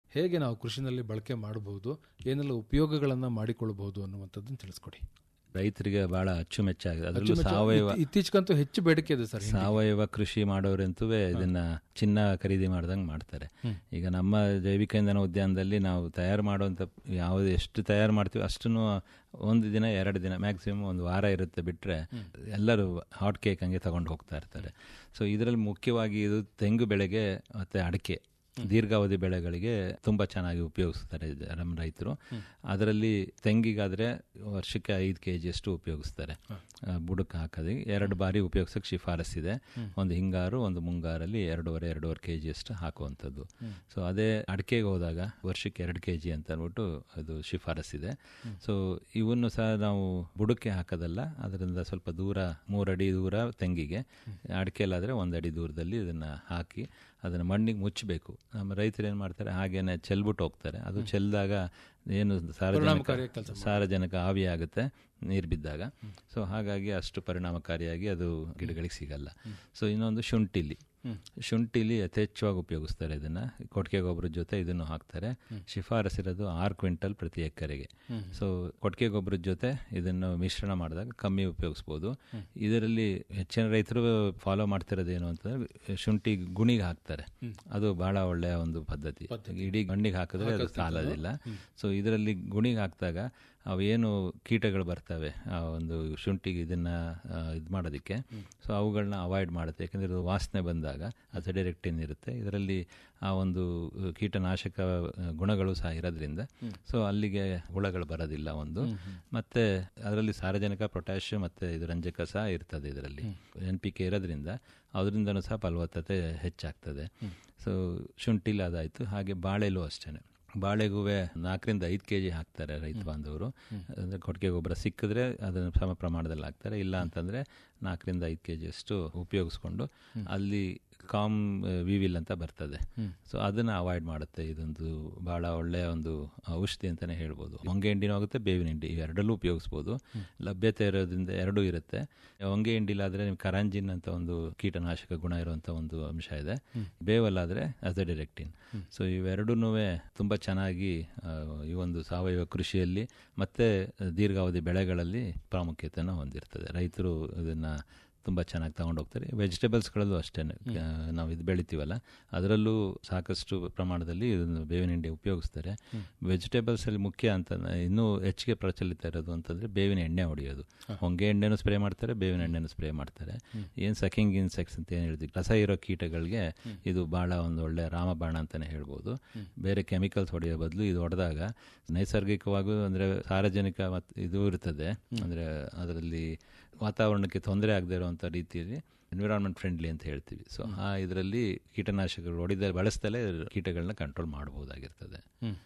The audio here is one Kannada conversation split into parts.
ಹೇಗೆ ನಾವು ಕೃಷಿನಲ್ಲಿ ಬಳಕೆ ಮಾಡಬಹುದು ಏನೆಲ್ಲ ಉಪಯೋಗಗಳನ್ನ ಮಾಡಿಕೊಳ್ಳಬಹುದು ಅನ್ನುವಂಥದ್ದನ್ನು ತಿಳಿಸ್ಕೊಡಿ ರೈತರಿಗೆ ಬಹಳ ಅಚ್ಚುಮೆಚ್ಚಾಗಿದೆ ಅದರಲ್ಲೂ ಸಾವಯವ ಇತ್ತೀ- ಇತ್ತೀಚೆಗಂತೂ ಹೆಚ್ಚು ಬೇಡಿಕೆ ಇದೆ ಸರ್ ಸಾವಯವ ಕೃಷಿ ಮಾಡೋರಂತೂ ಇದನ್ನ ಚಿನ್ನ ಖರೀದಿ ಮಾಡ್ದಂಗೆ ಮಾಡ್ತಾರೆ ಈಗ ನಮ್ಮ ಜೈವಿಕ ಇಂಧನ ಉದ್ಯಾನದಲ್ಲಿ ನಾವು ತಯಾರು ಮಾಡುವಂತ ಯಾವ್ದು ಎಷ್ಟು ತಯಾರು ಮಾಡ್ತೀವಿ ಅಷ್ಟನ್ನು ಒಂದು ದಿನ ಎರಡು ದಿನ ಮ್ಯಾಕ್ಸಿಮಮ್ ಒಂದು ವಾರ ಇರುತ್ತೆ ಬಿಟ್ರೆ ಎಲ್ಲರೂ ಹಾಟ್ ಕೇಕ್ ಹಂಗೆ ತಗೊಂಡು ಹೋಗ್ತಾ ಇರ್ತಾರೆ ಸೊ ಇದರಲ್ಲಿ ಮುಖ್ಯವಾಗಿ ಇದು ತೆಂಗು ಬೆಳೆಗೆ ಮತ್ತೆ ಅಡಿಕೆ ದೀರ್ಘಾವಧಿ ಬೆಳೆಗಳಿಗೆ ತುಂಬಾ ಚೆನ್ನಾಗಿ ಉಪಯೋಗಿಸ್ತಾರೆ ಜ- ನಮ್ಮ ರೈತರು ಅದರಲ್ಲಿ ತೆಂಗಿಗಾದ್ರೆ ವರ್ಷಕ್ಕೆ ಐದು ಕೆ ಅಷ್ಟು ಉಪಯೋಗಿಸ್ತಾರೆ ಆ, ಬುಡಕ್ಕೆ ಹಾಕೋದು ಎರಡು ಬಾರಿ ಉಪಯೋಗಿಸೋಕೆ ಶಿಫಾರಸ್ಸಿದೆ ಒಂದು ಹಿಂಗಾರು ಒಂದು ಮುಂಗಾರಲ್ಲಿ ಎರಡೂವರೆ ಎರಡೂವರೆ ಕೆ ಜಿ ಅಷ್ಟು ಹಾಕುವಂಥದ್ದು ಸೊ ಅದೇ ಅಡಿಕೆಗೆ ಹೋದಾಗ ವರ್ಷಕ್ಕೆ ಎರಡು ಕೆ ಜಿ ಅಂತ ಅಂದ್ಬಿಟ್ಟು ಅದು ಶಿಫಾರಸ್ಸಿದೆ ಸೊ ಇವನ್ನು ಸಹ ನಾವು ಬುಡಕ್ಕೆ ಹಾಕೋದಲ್ಲ ಅದರಿಂದ ಸ್ವಲ್ಪ ದೂರ ಮೂರಡಿ ದೂರ ತೆಂಗಿಗೆ ಅಡಿಕೆಲಾದ್ರೆ ಒಂದಡಿ ದೂರದಲ್ಲಿ ಇದನ್ನ ಹಾಕಿ ಅದನ್ನ ಮಣ್ಣಿಗೆ ಮುಚ್ಚಬೇಕು ನಮ್ಮ ರೈತರು ಏನು ಮಾಡ್ತಾರೆ ಹಾಗೇನೆ ಚೆಲ್ಬಿಟ್ಟು ಹೋಗ್ತಾರೆ ಅದು ಚೆಲ್ಲಿದಾಗ ಏನು ಸಾರಜನಕ ಸಾರಜನಕ ಆವಿ ಆಗುತ್ತೆ ನೀರು ಬಿದ್ದಾಗ ಸೊ ಹಾಗಾಗಿ ಅಷ್ಟು ಪರಿಣಾಮಕಾರಿಯಾಗಿ ಅದು ಗಿಡಗಳಿಗೆ ಸಿಗಲ್ಲ ಸೊ ಇನ್ನೊಂದು ಶುಂಠಿಲಿ ಶುಂಠಿಲಿ ಯಥೇಚ್ಛವಾಗಿ ಉಪಯೋಗಿಸ್ತಾರೆ ಇದನ್ನ ಕೊಟ್ಟಿಗೆ ಗೊಬ್ಬರದ ಜೊತೆ ಇದನ್ನು ಹಾಕ್ತಾರೆ ಶಿಫಾರಸಿರೋದು ಆರು ಕ್ವಿಂಟಲ್ ಪ್ರತಿ ಎಕರೆಗೆ ಸೊ ಕೊಟ್ಟಿಗೆ ಗೊಬ್ಬರದ ಜೊತೆ ಇದನ್ನು ಮಿಶ್ರಣ ಮಾಡಿದಾಗ ಕಮ್ಮಿ ಉಪಯೋಗಿಸ್ಬೋದು ಇದರಲ್ಲಿ ಹೆಚ್ಚಿನ ರೈತರು ಫಾಲೋ ಮಾಡ್ತಿರೋದೇನು ಅಂತಂದ್ರೆ ಶುಂಠಿ ಗುಣಿಗೆ ಹಾಕ್ತಾರೆ ಅದು ಬಹಳ ಒಳ್ಳೆಯ ಒಂದು ಪದ್ಧತಿ ಇಡೀ ಗಣ್ಣಿಗೆ ಹಾಕಿದ್ರೆ ಅದು ಸಾಲೋದಿಲ್ಲ ಸೊ ಇದರಲ್ಲಿ ಗುಣಿಗೆ ಹಾಕಿದಾಗ ಅವೇನು ಕೀಟಗಳು ಬರ್ತವೆ ಆ ಒಂದು ಶುಂಠಿಗೆ ಇದನ್ನ ಇದು ಮಾಡೋದಕ್ಕೆ ಸೊ ಅವುಗಳನ್ನ ಅವಾಯ್ಡ್ ಮಾಡುತ್ತೆ ಯಾಕಂದ್ರೆ ಇದು ವಾಸನೆ ಬಂದಾಗ ಅಸಡಿರೆಕ್ಟಿನ್ ಇರುತ್ತೆ ಇದರಲ್ಲಿ ಆ ಒಂದು ಕೀಟನಾಶಕ ಆ, ಗುಣಗಳು ಸಹ ಇರೋದ್ರಿಂದ ಸೊ ಅಲ್ಲಿಗೆ ಹುಳಗಳು ಬರೋದಿಲ್ಲ ಒಂದು ಮತ್ತೆ ಅದರಲ್ಲಿ ಸಾರಜನಕ ಪೊಟ್ಯಾಶ್ ಮತ್ತೆ ಇದು ರಂಜಕ ಸಹ ಇರ್ತದೆ ಇದರಲ್ಲಿ ಎನ್ ಪಿ ಕೆ ಇರೋದ್ರಿಂದ ಅದರಿಂದನೂ ಸಹ ಫಲವತ್ತತೆ ಹೆಚ್ಚಾಗ್ತದೆ ಸೊ ಶುಂಠಿಲಿ ಅದಾಯ್ತು ಹಾಗೆ ಬಾಳೆಲೂ ಅಷ್ಟೇನೆ ಬಾಳೆಗೂವೆ ನಾಲ್ಕರಿಂದ ಐದು ಕೆ ಜಿ ಹಾಕ್ತಾರೆ ರೈತ ಬಾಂಧವರು ಅಂದ್ರೆ ಕೊಟ್ಟಿಗೆ ಗೊಬ್ಬರ ಸಿಕ್ಕಿದ್ರೆ ಅದನ್ನು ಸಮ ಪ್ರಮಾಣದಲ್ಲಿ ಹಾಕ್ತಾರೆ ಇಲ್ಲ ಅಂತಂದ್ರೆ ನಾಲ್ಕರಿಂದ ಐದು ಕೆ ಜಿ ಅಷ್ಟು ಉಪಯೋಗಿಸ್ಕೊಂಡು ಅಲ್ಲಿ ಕಾಮ್ ವಿವಿಲ್ ಅಂತ ಬರ್ತದೆ ಸೊ ಅದನ್ನ ಅವಾಯ್ಡ್ ಮಾಡುತ್ತೆ ಇದೊಂದು ಬಹಳ ಒಳ್ಳೆಯ ಒಂದು ಔಷಧಿ ಅಂತಾನೆ ಹೇಳ್ಬೋದು ಹೊಂಗೆ ಹಿಂಡಿನೂ ಆಗುತ್ತೆ ಬೇವಿನ ಹಿಂಡಿ ಇವೆರಡಲ್ಲೂ ಉಪಯೋಗಿಸ್ಬೋದು ಲಭ್ಯತೆ ಇರೋದ್ರಿಂದ ಎರಡೂ ಇರುತ್ತೆ ಹೊಂಗೆ ಹಿಂಡಿಲಾದ್ರೆ ನಿಮ್ಗೆ ಕರಾಂಜಿನ್ ಅಂತ ಒಂದು ಕೀಟನಾಶಕ ಗುಣ ಇರುವಂತ ಒಂದು ಅಂಶ ಇದೆ ಬೇವಲ್ಲಾದ್ರೆ ಅಜಡಿರೆಕ್ಟಿನ್ ಸೊ ಇವೆರಡೂ ತುಂಬಾ ಚೆನ್ನಾಗಿ ಆ, ಈ ಒಂದು ಸಾವಯವ ಕೃಷಿಯಲ್ಲಿ ಮತ್ತೆ ದೀರ್ಘಾವಧಿ ಬೆಳೆಗಳಲ್ಲಿ ಪ್ರಾಮುಖ್ಯತೆಯನ್ನು ಹೊಂದಿರ್ತದೆ ರೈತರು ಇದನ್ನ ತುಂಬ ಚೆನ್ನಾಗಿ ತಗೊಂಡು ಹೋಗ್ತಾರೆ ವೆಜಿಟೇಬಲ್ಸ್ಗಳಲ್ಲೂ ಅಷ್ಟೇ ನಾವು ಇದು ಬೆಳಿತೀವಲ್ಲ ಅದರಲ್ಲೂ ಸಾಕಷ್ಟು ಪ್ರಮಾಣದಲ್ಲಿ ಇದನ್ನು ಬೇವಿನ ಹಿಂಡಿ ಉಪಯೋಗಿಸ್ತಾರೆ ವೆಜಿಟೇಬಲ್ಸ್ ಅಲ್ಲಿ ಮುಖ್ಯ ಅಂತ ಇನ್ನೂ ಹೆಚ್ಚಿಗೆ ಪ್ರಚಲಿತ ಇರೋದು ಅಂತಂದ್ರೆ ಬೇವಿನ ಎಣ್ಣೆ ಹೊಡೆಯೋದು ಹೊಂಗೆ ಎಣ್ಣೆನೂ ಸ್ಪ್ರೇ ಮಾಡ್ತಾರೆ ಬೇವಿನ ಎಣ್ಣೆನೂ ಸ್ಪ್ರೇ ಮಾಡ್ತಾರೆ ಏನ್ ಸಕಿಂಗ್ ಇನ್ಸೆಕ್ಟ್ಸ್ ಅಂತ ಏನು ಹೇಳ್ತೀವಿ ರಸ ಇರೋ ಕೀಟಗಳಿಗೆ ಇದು ಬಹಳ ಒಂದು ಒಳ್ಳೆ ರಾಮಬಾಣ ಅಂತಾನೆ ಹೇಳ್ಬೋದು ಬೇರೆ ಕೆಮಿಕಲ್ಸ್ ಹೊಡೆಯೋ ಬದಲು ಇದು ಹೊಡೆದಾಗ ನೈಸರ್ಗಿಕವಾಗೂ ಅಂದ್ರೆ ಸಾರ್ವಜನಿಕ ಮತ್ ಇದು ಇರ್ತದೆ ಅಂದ್ರೆ ಅದರಲ್ಲಿ ವಾತಾವರಣಕ್ಕೆ ತೊಂದರೆ ಆಗದೆ ಇರುವಂತ ರೀತಿಯಲ್ಲಿ ಎನ್ವಿರಾನ್ಮೆಂಟ್ ಫ್ರೆಂಡ್ಲಿ ಅಂತ ಹೇಳ್ತೀವಿ ಸೊ ಆ ಇದರಲ್ಲಿ ಕೀಟನಾಶಕಗಳು ಹೊಡಿದ ಬಳಸ್ದಲೇ ಕೀಟಗಳನ್ನ ಕಂಟ್ರೋಲ್ ಮಾಡಬಹುದಾಗಿರ್ತದೆ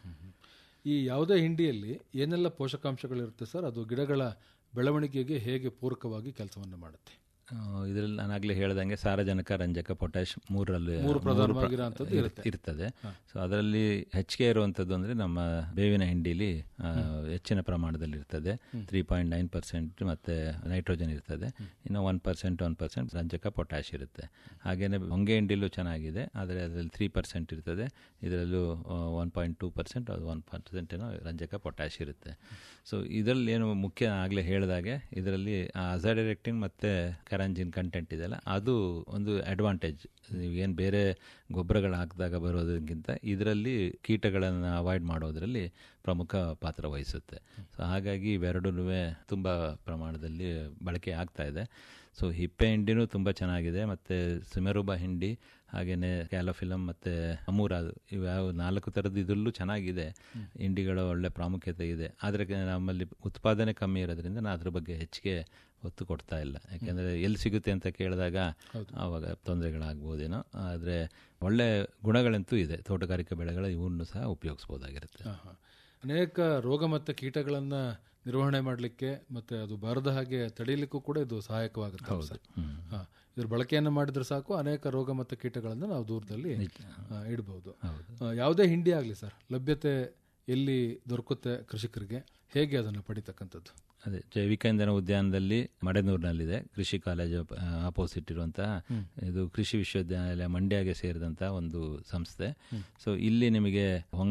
ಈ ಯಾವುದೇ ಹಿಂಡಿಯಲ್ಲಿ ಏನೆಲ್ಲ ಪೋಷಕಾಂಶಗಳಿರುತ್ತೆ ಸರ್ ಅದು ಗಿಡಗಳ ಬೆಳವಣಿಗೆಗೆ ಹೇಗೆ ಪೂರಕವಾಗಿ ಕೆಲಸವನ್ನು ಮಾಡುತ್ತೆ ಇದರಲ್ಲಿ ನಾನಾಗ್ಲೇ ಹೇಳ್ದಂಗೆ ಸಾರಜನಕ ರಂಜಕ ಪೊಟ್ಯಾಶ್ ಮೂರರಲ್ಲಿ ಮೂರು ಪ್ರ- ಪ್ರಧಾನವಾಗಿರೋಂಥದ್ದು ಇರ್- ಇರ್ತದೆ ಸೊ ಅದರಲ್ಲಿ ಹೆಚ್ಚಿಗೆ ಇರುವಂತದ್ದು ಅಂದ್ರೆ ನಮ್ಮ ಬೇವಿನ ಹಿಂಡಿಲಿ ಆ, ಹೆಚ್ಚಿನ ಪ್ರಮಾಣದಲ್ಲಿ ಇರ್ತದೆ ತ್ರೀ ಪಾಯಿಂಟ್ ನೈನ್ ಪರ್ಸೆಂಟ್ ಮತ್ತೆ ನೈಟ್ರೋಜನ್ ಇರ್ತದೆ ಇನ್ನು ಒನ್ ಪರ್ಸೆಂಟ್ ಒನ್ ಪರ್ಸೆಂಟ್ ರಂಜಕ ಪೊಟ್ಯಾಶ್ ಇರುತ್ತೆ ಹಾಗೇನೆ ಹೊಂಗೆ ಹಿಂಡಿಲೂ ಚೆನ್ನಾಗಿದೆ ಆದರೆ ಅದರಲ್ಲಿ ತ್ರೀ ಪರ್ಸೆಂಟ್ ಇರ್ತದೆ ಇದರಲ್ಲೂ ಒನ್ ಪಾಯಿಂಟ್ ಟೂ ಪರ್ಸೆಂಟ್ ಅದು ಒನ್ ಪರ್ಸೆಂಟ್ ಏನೋ ರಂಜಕ ಪೊಟ್ಯಾಶ್ ಇರುತ್ತೆ ಸೊ ಇದರಲ್ಲಿ ಏನು ಮುಖ್ಯ ಆಗಲೇ ಹೇಳಿದಾಗೆ ಇದರಲ್ಲಿ ಅಜಾಡಿರೆಕ್ಟಿನ್ ಮತ್ತೆ ಕರಂಜಿನ್ ಕಂಟೆಂಟ್ ಇದೆಯಲ್ಲ ಅದು ಒಂದು ಅಡ್ವಾಂಟೇಜ್ ಏನು ಬೇರೆ ಗೊಬ್ಬರಗಳು ಹಾಕಿದಾಗ ಬರೋದಕ್ಕಿಂತ ಇದರಲ್ಲಿ ಕೀಟಗಳನ್ನು ಅವಾಯ್ಡ್ ಮಾಡೋದ್ರಲ್ಲಿ ಪ್ರಮುಖ ಪಾತ್ರ ವಹಿಸುತ್ತೆ ಸೊ ಹಾಗಾಗಿ ಇವೆರಡೂ ತುಂಬ ಪ್ರಮಾಣದಲ್ಲಿ ಬಳಕೆ ಆಗ್ತಾ ಇದೆ ಸೊ ಹಿಪ್ಪೆ ಹಿಂಡಿನೂ ತುಂಬ ಚೆನ್ನಾಗಿದೆ ಮತ್ತೆ ಸಿಮೆರುಬ ಹಿಂಡಿ ಹಾಗೇನೆ ಕ್ಯಾಲೋಫಿಲಮ್ ಮತ್ತೆ ಅಮೂರ ಇವ್ಯಾವ ನಾಲ್ಕು ಥರದ್ದು ಇದರಲ್ಲೂ ಚೆನ್ನಾಗಿದೆ ಹಿಂಡಿಗಳ ಒಳ್ಳೆ ಪ್ರಾಮುಖ್ಯತೆ ಇದೆ ಆದರೆ ನಮ್ಮಲ್ಲಿ ಉತ್ಪಾದನೆ ಕಮ್ಮಿ ಇರೋದ್ರಿಂದ ನಾನು ಅದ್ರ ಬಗ್ಗೆ ಹೆಚ್ಚಿಗೆ ಒತ್ತು ಕೊಡ್ತಾ ಇಲ್ಲ ಯಾಕೆಂದ್ರೆ ಎಲ್ಲಿ ಸಿಗುತ್ತೆ ಅಂತ ಕೇಳಿದಾಗ ಆವಾಗ ತೊಂದರೆಗಳಾಗ್ಬೋದೇನೋ ಆದರೆ ಒಳ್ಳೆ ಗುಣಗಳಂತೂ ಇದೆ ತೋಟಗಾರಿಕೆ ಬೆಳೆಗಳ ಇವನ್ನು ಸಹ ಉಪಯೋಗಿಸ್ಬೋದಾಗಿರುತ್ತೆ ಹಾ, ಹಾ. ಅನೇಕ ರೋಗ ಮತ್ತು ಕೀಟಗಳನ್ನ ನಿರ್ವಹಣೆ ಮಾಡಲಿಕ್ಕೆ ಮತ್ತೆ ಅದು ಬರದ ಹಾಗೆ ತಡೆಯಲಿಕ್ಕೂ ಕೂಡ ಇದು ಸಹಾಯಕವಾಗುತ್ತೆ ಸರ್ ಹಾ. ಇದ್ರ ಬಳಕೆಯನ್ನು ಮಾಡಿದ್ರೆ ಸಾಕು ಅನೇಕ ರೋಗ ಮತ್ತು ಕೀಟಗಳನ್ನು ನಾವು ದೂರದಲ್ಲಿ ಆ, ಇಡಬಹುದು ಆ, ಯಾವುದೇ ಹಿಂಡಿ ಆಗಲಿ ಸರ್ ಲಭ್ಯತೆ ಎಲ್ಲಿ ದೊರಕುತ್ತೆ ಕೃಷಿಕರಿಗೆ ಹೇಗೆ ಅದನ್ನು ಪಡಿತಕ್ಕಂಥದ್ದು ಅದೇ ಜೈವಿಕ ಇಂಧನ ಉದ್ಯಾನದಲ್ಲಿ ಮಡೆನೂರಿನಲ್ಲಿದೆ ಕೃಷಿ ಕಾಲೇಜು ಆಪೋಸಿಟ್ ಇರುವಂತಹ ಇದು ಕೃಷಿ ವಿಶ್ವವಿದ್ಯಾನಿಲಯ ಮಂಡ್ಯಗೆ ಸೇರಿದಂತಹ ಒಂದು ಸಂಸ್ಥೆ ಸೊ ಇಲ್ಲಿ ನಿಮಗೆ ಹೊಂಗೆ